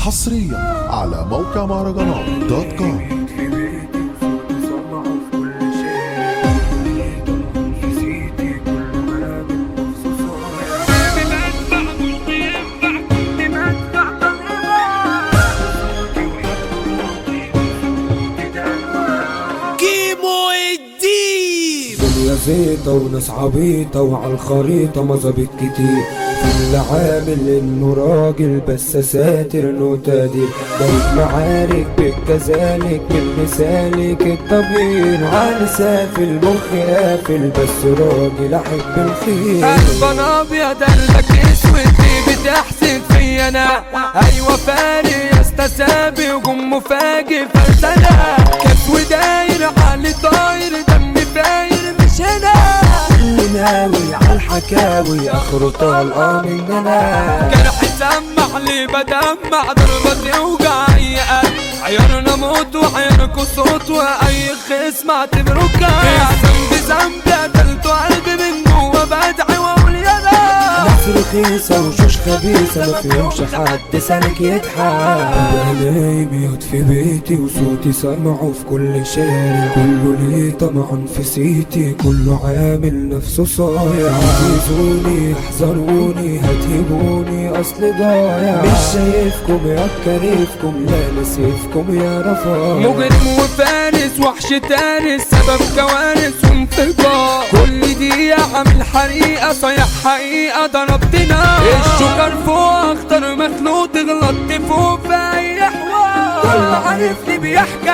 حصريا على موقع مهرجانات دوت كوم في بيتي وصوتي سمعه في كل شيء طلعوا في سيتي كل ملابس مخصوصة كيمو الديب دنيا زيطة وناس عبيطة وعلى الخريطة مظابيط كتير في اللي عامل انه راجل بس ساتر انه تقدير بقيت معارك بك كذلك من سالك الطبيعي على سافل مخي قافل بس راجل احب الخير قلب ابيض قلبك اسود ليه بتحسد فيا انا ايوه فارق يا استسابي وجم مفاجئ فرسانة كسو داير علي طاير دم فاير مش هنا اللي ناوي على الحكاوي اخره طالقة مننا جرح سمع لي بدمع ضربة توجع اي قلب عيارنا موت وعياركوا صوت واي خصم اعتبره كان ذنبي ذنبي قتلته قلبي من جوه بدعي واقول يا لا ناس رخيصة وشوش خبيثة ما فيهمش حد سالك يضحك أنا نايم يقعد في بيتي وصوتي سامعه في كل شارع كله ليه طمعا في سيتي كله عامل نفسه صايع عايزوني احذروني هتهبوني اصل ضايع مش شايفكم يا كريفكم لا نسيفكم يا رفايع مجرم وفارس وحش تارس سبب كوارث وانفجار كل دي عامل حريقة صيح حقيقة ضربتنا الشكر فوق اختار مخلوق غلطت فوق في اي حوار كل عارفني بيحكي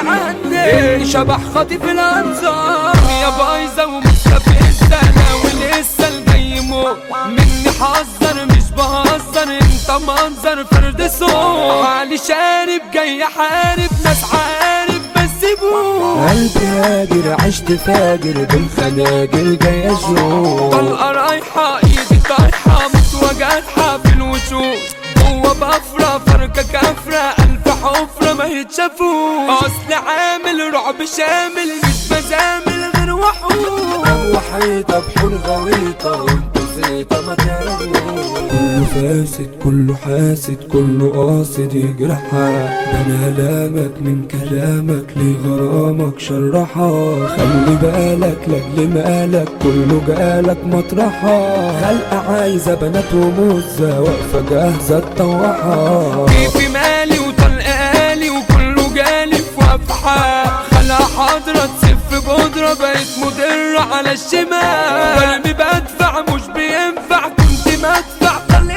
عني شبح خاطف الانظار يا بايظة ومستفزة انا ولسه الجاي موت مني حذر مش بهزر انت منظر فرد صوت علي شارب جاي حارب ناس عارف بس سيبوه قلبي هاجر عشت فاجر بالخناجر جاي اشوف طلقة رايحة ايدي طايحة متوجعها في الوشوش جوه بفرة فركة كفرة ألف حفرة ما يتشافوش أصل عامل رعب شامل مش مزامل غير وحوش وحيطة بحور غويطة وانتو زيطة ما تعرفوش كله فاسد كله حاسد كله قاصد يجرحك انا لامك من كلامك لغرامك شرحك خلي بالك لاجل مالك كله جالك مطرحك خلقة عايزة بنات وموزة واقفة جاهزة تطوحك كيفي مالي وطلق آلي وكله جالي في وفحة خلا حضرة تسف بودرة بقيت مضرة على الشمال قلبي بدفع مش بينفع كنت مدفع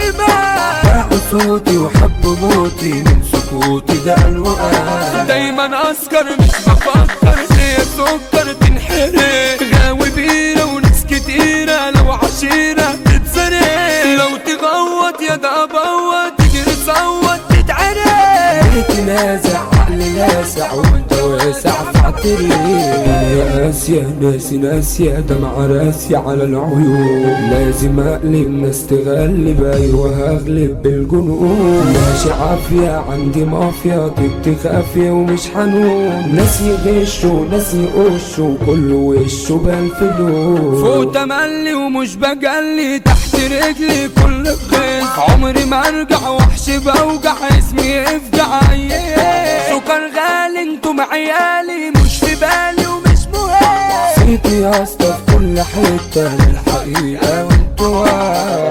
طلقي باعوا صوتي وحب موتي من سكوتي ده الوقت دايما اسكر مش بفكر ليه سكر تنحرق غاوي بيرة وناس كتيرة لو عشيرة تتسرق لو تغوط يا ده ابوط تجري تصوت تتعرق بيتي نازع عقلي لاسع وانت واسع فاعتري يا اسيا ناسي ناسية دمع راسي على العيون لازم اقلب ناس تغلب ايوه هغلب بالجنون ماشي عافية عندي مافيا طيبتي خافية ومش حنون ناس يغشوا ناس يقشوا كله وشه بالفلوس فوق تملي ومش بجلي تحت رجلي كل خيط عمري ما ارجع وحش بوجع اسمي يفجع سكر غالي انتم عيالي مش في بالي ومش مهم صيتي يا اسطى في كل حتة للحقيقة وانتوا